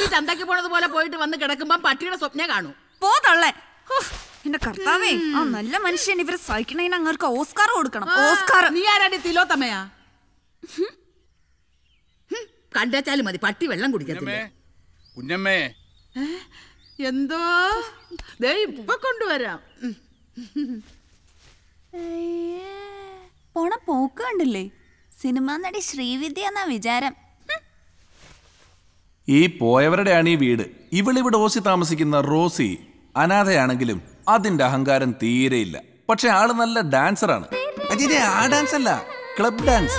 പട്ടി ചന്തയ്ക്ക് പോണത് പോലെ പോയിട്ട് വന്ന് കിടക്കുമ്പോ പട്ടിയുടെ സ്വപ്നം കാണൂ പോ തള്ളേ ഹോ, എന്റെ കർത്താവേ ആ നല്ല മനുഷ്യൻ ഇവരെ സഹിക്കണേന് അങ്ങർക്ക് ഓസ്കാർ കൊടുക്കണം ഓസ്കാർ നീ ആരാടി തിലോത്തമ്മയാ കണ്ടേച്ചാലും മതി പട്ടി വെള്ളം കുടിക്കത്തില്ല കുഞ്ഞമ്മേ എന്തോ ദേ ഇപ്പൊ കൊണ്ടുവരാം ഉം. പോണ പോക്ക് കണ്ടില്ലേ സിനിമാ നടി ശ്രീവിദ്യ എന്നാ വിചാരം ഈ പോയവരുടെയാണ് ഈ വീട് ഇവളിവിടെ ഓസി താമസിക്കുന്ന റോസി അനാഥയാണെങ്കിലും അതിന്റെ അഹങ്കാരം തീരെയില്ല പക്ഷെ ആള് നല്ല ഡാൻസറാണ് അജിനെ ആ ഡാൻസ് അല്ല ക്ലബ് ഡാൻസ്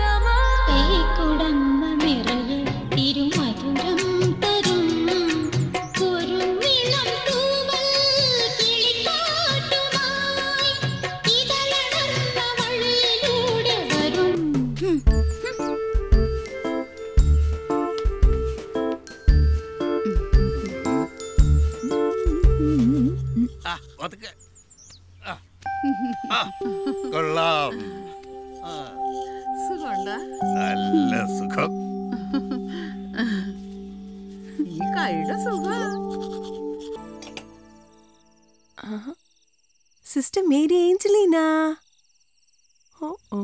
ആ, പതുക്കെ. ആ. ആ, കൊള്ളാം സുഖമുണ്ടാ? നല്ല സുഖം ഈ കൈയുടെ സുഖ sister Mary Angelina oh oh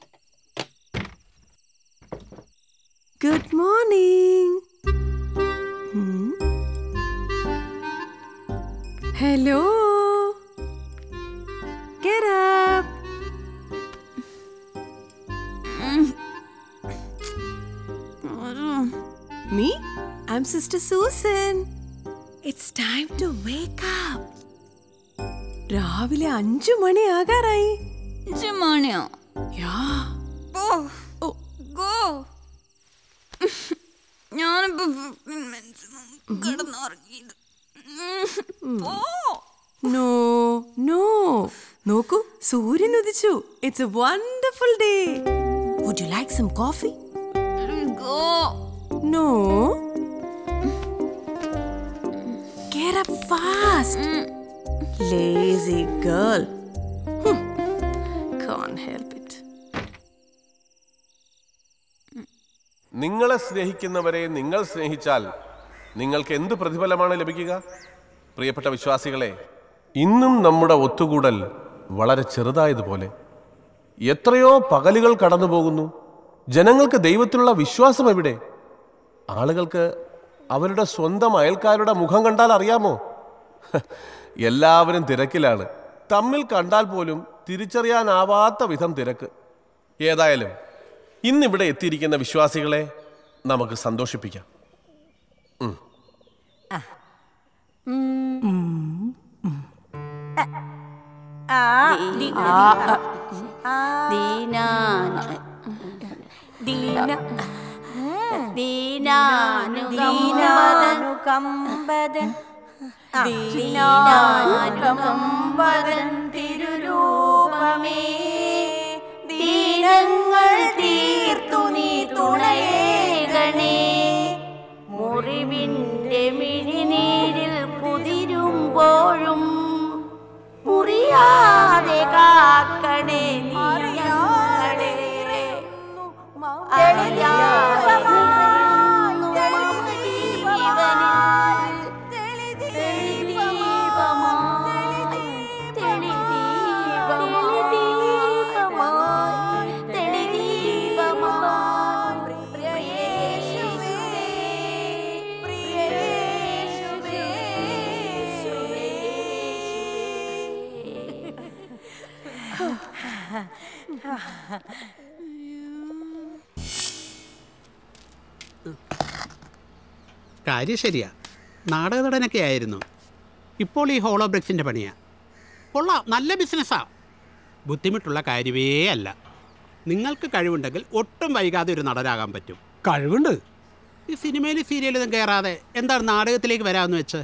good morning hello Get up. Me? I'm Sister Susan. It's time to wake up. രാവിലെ അഞ്ചു മണി ആകാറായി മണിയോ യാ ഓ ഗോ ഞാനിപ്പോ കിടന്നുറങ്ങിയത് പോ നോ നോ നോക്കൂ സൂര്യൻ ഉദിച്ചു it's a wonderful day would you like some coffee go no Get up fast. Lazy girl. Hmm. Can't help it. നിങ്ങളെ സ്നേഹിക്കുന്നവരെ നിങ്ങൾ സ്നേഹിച്ചാൽ നിങ്ങൾക്ക് എന്ത് പ്രതിഫലമാണ് ലഭിക്കുക പ്രിയപ്പെട്ട വിശ്വാസികളെ ഇന്നും നമ്മുടെ ഒത്തുകൂടൽ വളരെ ചെറുതായതുപോലെ എത്രയോ പകലുകൾ കടന്നു പോകുന്നു ജനങ്ങൾക്ക് ദൈവത്തിലുള്ള വിശ്വാസം എവിടെ ആളുകൾക്ക് അവരുടെ സ്വന്തം അയൽക്കാരുടെ മുഖം കണ്ടാൽ അറിയാമോ എല്ലാവരും തിരക്കിലാണ് തമ്മിൽ കണ്ടാൽ പോലും തിരിച്ചറിയാനാവാത്ത വിധം തിരക്ക് ഏതായാലും ഇന്നിവിടെ എത്തിയിരിക്കുന്ന വിശ്വാസികളെ നമുക്ക് സന്തോഷിപ്പിക്കാം ഉം. ദീനാനുകമ്പതൻ ദീനാനുകമ്പതൻ തിരുരൂപമേ ദീനങ്ങൾ തീർത്തു നീ തുണയേകണേ മുറിവിന്റെ മിഴിനീരിൽ കുതിരുമ്പോഴും മുറിയാതെ കാക്കണേ നീ ഞങ്ങളെ. അറിയാതെ നിറയുന്നു ജീവനിൽ തെളിദീപമായി, തെളിദീപമായി, തെളിദീപമായി, പ്രിയേശുവേ, പ്രിയേശുവേ, കാര്യം ശരിയാ നാടക നടനൊക്കെ ആയിരുന്നു ഇപ്പോൾ ഈ ഹോളോ ബ്രിക്സിൻ്റെ പണിയാ കൊള്ളാം നല്ല ബിസിനസ്സാ ബുദ്ധിമുട്ടുള്ള കാര്യമേ അല്ല നിങ്ങൾക്ക് കഴിവുണ്ടെങ്കിൽ ഒട്ടും വൈകാതെ ഒരു നടനാകാൻ പറ്റും കഴിവുണ്ട് ഈ സിനിമയിലും സീരിയലിലും കയറാതെ എന്താണ് നാടകത്തിലേക്ക് വരാമെന്ന് വെച്ച്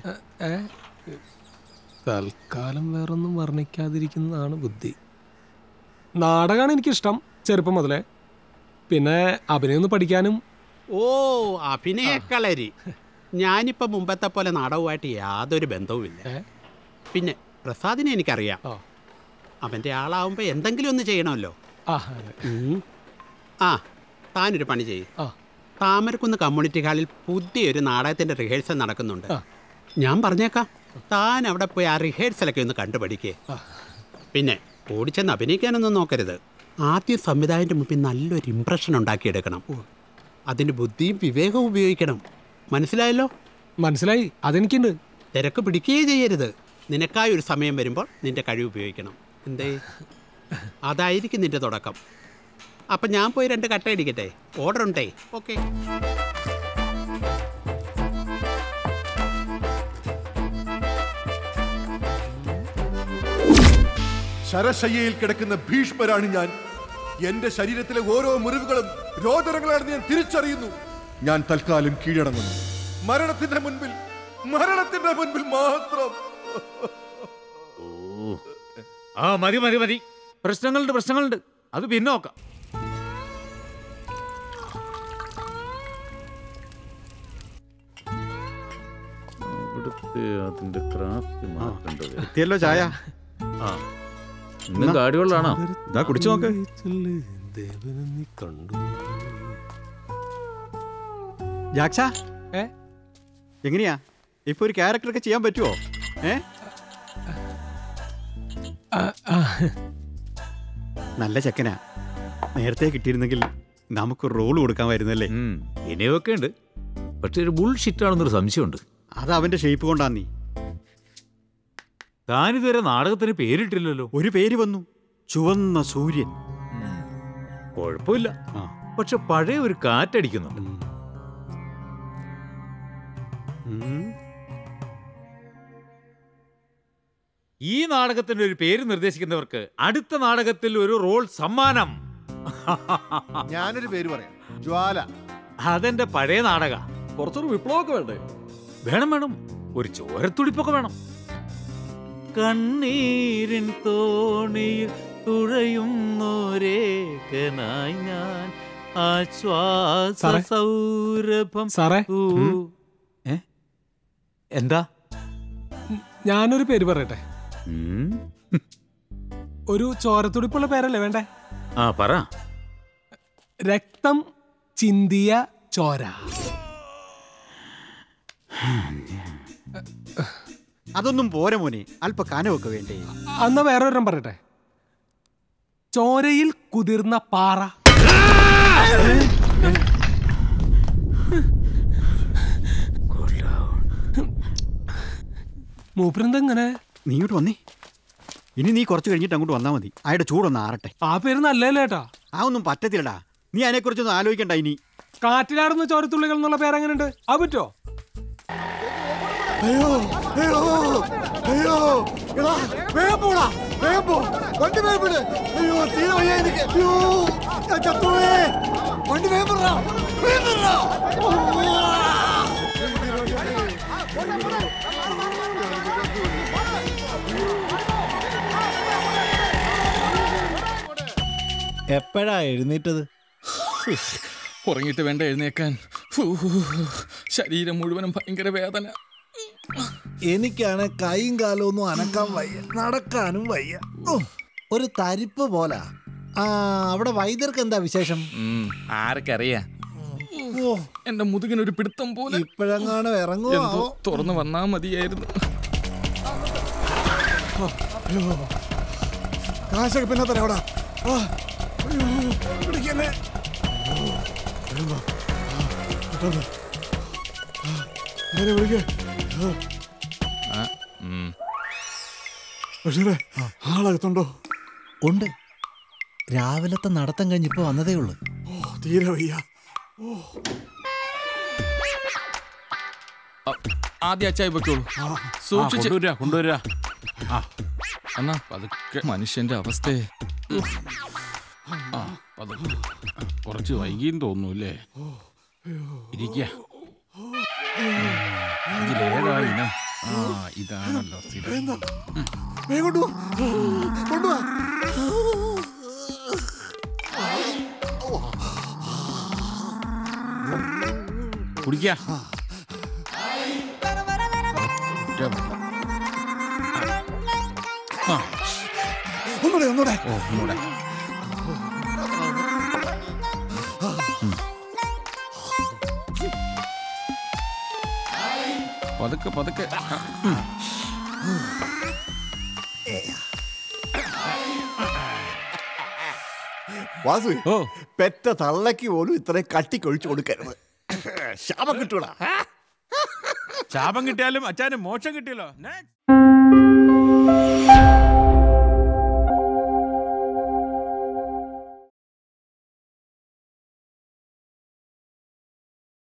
തൽക്കാലം വേറൊന്നും വർണ്ണിക്കാതിരിക്കുന്നതാണ് ബുദ്ധി നാടകമാണ് എനിക്കിഷ്ടം ചെറുപ്പം മുതലേ പിന്നെ അഭിനയം ഒന്ന് പഠിക്കാനും ഓ അഭിനയക്കളരി ഞാനിപ്പോൾ മുമ്പത്തെ പോലെ നാടകവുമായിട്ട് യാതൊരു ബന്ധവുമില്ല പിന്നെ പ്രസാദിനെ എനിക്കറിയാം അവൻ്റെ ആളാവുമ്പോൾ എന്തെങ്കിലും ഒന്ന് ചെയ്യണമല്ലോ ആ ഉം. ആ താനൊരു പണി ചെയ്യും താമരക്കുന്ന് കമ്മ്യൂണിറ്റി ഹാളിൽ പുതിയൊരു നാടകത്തിന്റെ റിഹേഴ്സൽ നടക്കുന്നുണ്ട് ഞാൻ പറഞ്ഞേക്കാം താൻ അവിടെ പോയി ആ റിഹേഴ്സലൊക്കെ ഒന്ന് കണ്ടുപഠിക്കേ പിന്നെ ഓടിച്ചെന്ന് അഭിനയിക്കാനൊന്നും നോക്കരുത് ആദ്യം സംവിധായകന്റെ മുമ്പിൽ നല്ലൊരു ഇമ്പ്രഷൻ ഉണ്ടാക്കിയെടുക്കണം അതിന് ബുദ്ധിയും വിവേകവും ഉപയോഗിക്കണം മനസ്സിലായല്ലോ മനസ്സിലായി അതെനിക്കുണ്ട് തിരക്ക് പിടിക്കുകയേ ചെയ്യരുത് നിനക്കായി ഒരു സമയം വരുമ്പോൾ നിന്റെ കഴിവ് ഉപയോഗിക്കണം എന്തേ അതായിരിക്കും നിന്റെ തുടക്കം അപ്പം ഞാൻ പോയി രണ്ട് കട്ട അടിക്കട്ടെ ഓർഡർ ഉണ്ടേ ഓക്കെ ശരശയ്യയിൽ കിടക്കുന്ന ഭീഷ്മരാണ് ഞാൻ എന്റെ ശരീരത്തിലെ ഓരോ മുറിവുകളും രോദനങ്ങളാണെന്ന് ഞാൻ തിരിച്ചറിയുന്നു ഞാൻ തൽക്കാലം കീഴടങ്ങുന്നു മരണത്തിന്റെ മുൻപിൽ മരണത്തിന്റെ മുൻപിൽ മാത്രം ആ മതി മതി മതി പ്രശ്നങ്ങളുണ്ട് പ്രശ്നങ്ങളുണ്ട് അത് പിന്നെ നോക്കാം അവിടുത്തെ അതിന്റെ ക്രാഫ്റ്റ് മാറ്റേണ്ടത് എത്തിയല്ലോ ചായ ആ ഇന്നും കാടിവെള്ളാണോ ഇതാ കുടിച്ചു നോക്ക് ജാക്സ ഏ? എങ്ങനെയാ ഇപ്പൊ ഒരു ക്യാരക്ടറൊക്കെ ചെയ്യാൻ പറ്റുമോ ഏ നല്ല ചെക്കനാ നേരത്തെ കിട്ടിയിരുന്നെങ്കിൽ നമുക്ക് റോൾ കൊടുക്കാമായിരുന്നല്ലേ ഇനിയൊക്കെ ഉണ്ട് പക്ഷെ ഒരു ബുൾ ഷിറ്റാണെന്നൊരു സംശയമുണ്ട് അത് അവന്റെ ഷേപ്പ് കൊണ്ടാ നീ താനിതുവരെ നാടകത്തിന് പേരിട്ടില്ലല്ലോ ഒരു പേര് വന്നു ചുവന്ന സൂര്യൻ കുഴപ്പമില്ല പക്ഷെ പഴയ ഒരു കാറ്റടിക്കുന്നുണ്ട് ഈ നാടകത്തിന്റെ ഒരു പേര് നിർദ്ദേശിക്കുന്നവർക്ക് അടുത്ത നാടകത്തിൽ ഒരു റോൾ സമ്മാനം ഞാനൊരു പേര് പറയാം ജ്വാല അതെന്റെ പഴയ നാടക കുറച്ചൊരു വിപ്ലവമൊക്കെ വേണ്ടേ വേണം വേണം ഒരു ചോരത്തുടിപ്പൊക്കെ വേണം കണ്ണീരിൻ തോണിയിൽ തുഴയുന്നോരേകനായി ഞാൻ ആശ്വാസ സാറേ? സൗരഭം സാറേ? ഊ- ഏ? എന്താ ഞാനൊരു പേര് പറയട്ടെ ഒരു ചോരത്തുടിപ്പുള്ള പേരല്ലേ വേണ്ടേ ആ പറ രക്തം ചിന്തിയ ചോര അതൊന്നും പോരെ മോനെ അല്പ കനവൊക്കെ വേണ്ടേ അന്ന് വേറൊരെണ്ണം പറയട്ടെ ചോരയിൽ കുതിർന്ന പാറ മൂപ്പരെന്തെങ്ങനെ നീ ഇങ്ങോട്ട് വന്നേ ഇനി നീ കുറച്ച് കഴിഞ്ഞിട്ട് അങ്ങോട്ട് വന്നാൽ മതി അയാളുടെ ചൂടൊന്ന് ആറട്ടെ ആ പേര് നല്ലല്ലേ ഏട്ടാ ആ ഒന്നും പറ്റത്തില്ലടാ നീ അതിനെക്കുറിച്ചൊന്നും ആലോചിക്കണ്ട ഇനി കാറ്റിലാടുന്ന ചോരത്തുള്ളികൾ എന്നുള്ള പേരെങ്ങനെയുണ്ട് ആ പറ്റോ അയ്യോ അയ്യോ അയ്യോ എടാ വേഗം പോടാ വേഗം പോ വണ്ടി വേഗം വിട് അയ്യോ തീരെ വയ്യ എനിക്ക് അയ്യോ ഞാൻ ചത്തുപോയേ വണ്ടി വേഗം വിടടാ വേഗം വിടടാ എപ്പോഴാ എഴുന്നേറ്റത് ഉറങ്ങിയിട്ട് വേണ്ട എഴുന്നേക്കാൻ ഫൂ, ശരീരം മുഴുവനും ഭയങ്കര വേദന എനിക്കാണ് കൈയും കാലും ഒന്നും അനക്കാൻ വയ്യ നടക്കാനും വയ്യ ഓ, ഒരു തരിപ്പ് പോലാ ആ അവിടെ വൈദ്യർക്ക് എന്താ വിശേഷം ഉം, ആർക്കറിയാ ഓ എന്റെ മുതുകിനൊരു പിടുത്തം പോലെ ഇപ്പോഴെങ്ങാനും ഇറങ്ങുമോ എന്തോ ആവോ? തുറന്നു വന്നാ മതിയായിരുന്നു കാശൊക്കെ പിന്നെ തരാവടാ ആ, അയ്യോ, പിടിക്കല്ലേ വേഗം വാ. ആ, പെട്ടെന്ന്. ആ, നേരെ വിളിക്ക്. ആ. ബഷീറേ, ആളകത്തുണ്ടോ ഉണ്ട് രാവിലത്തെ നടത്തം കഴിഞ്ഞ് ഇപ്പൊ വന്നതേ ഉള്ളു ഓ തീരെ വയ്യ ഓ ആദ്യം അച്ചായി പൊയ്ക്കോളൂ സൂക്ഷിച്ച് കൊണ്ടുവരാ കൊണ്ടുവരാ ആ എന്നാ പതുക്കെ മനുഷ്യന്റെ അവസ്ഥയെ ആ പതുക്കെ ആ, കുറച്ച് വൈകിയും തോന്നൂല്ലേ ഇരിക്ക ഇതിലേതാ ഇനം ആ ഇതാണല്ലോ സ്ഥിരം. എന്താ വേഗം കൊണ്ടുവാ കൊണ്ടുവാ കുടിക്ക ആ ഒന്നൂടെ ഒന്നൂടെ ഓ ഒന്നൂടെ പതുക്കെ പതുക്കെ വാസു പെറ്റ തള്ളക്ക് പോലും ഇത്രയും കട്ടിക്കൊഴിച്ചു കൊടുക്കരുത് ശാപം കിട്ടൂടാ ശാപം കിട്ടിയാലും അച്ഛന് മോക്ഷം കിട്ടിയല്ലോ Next.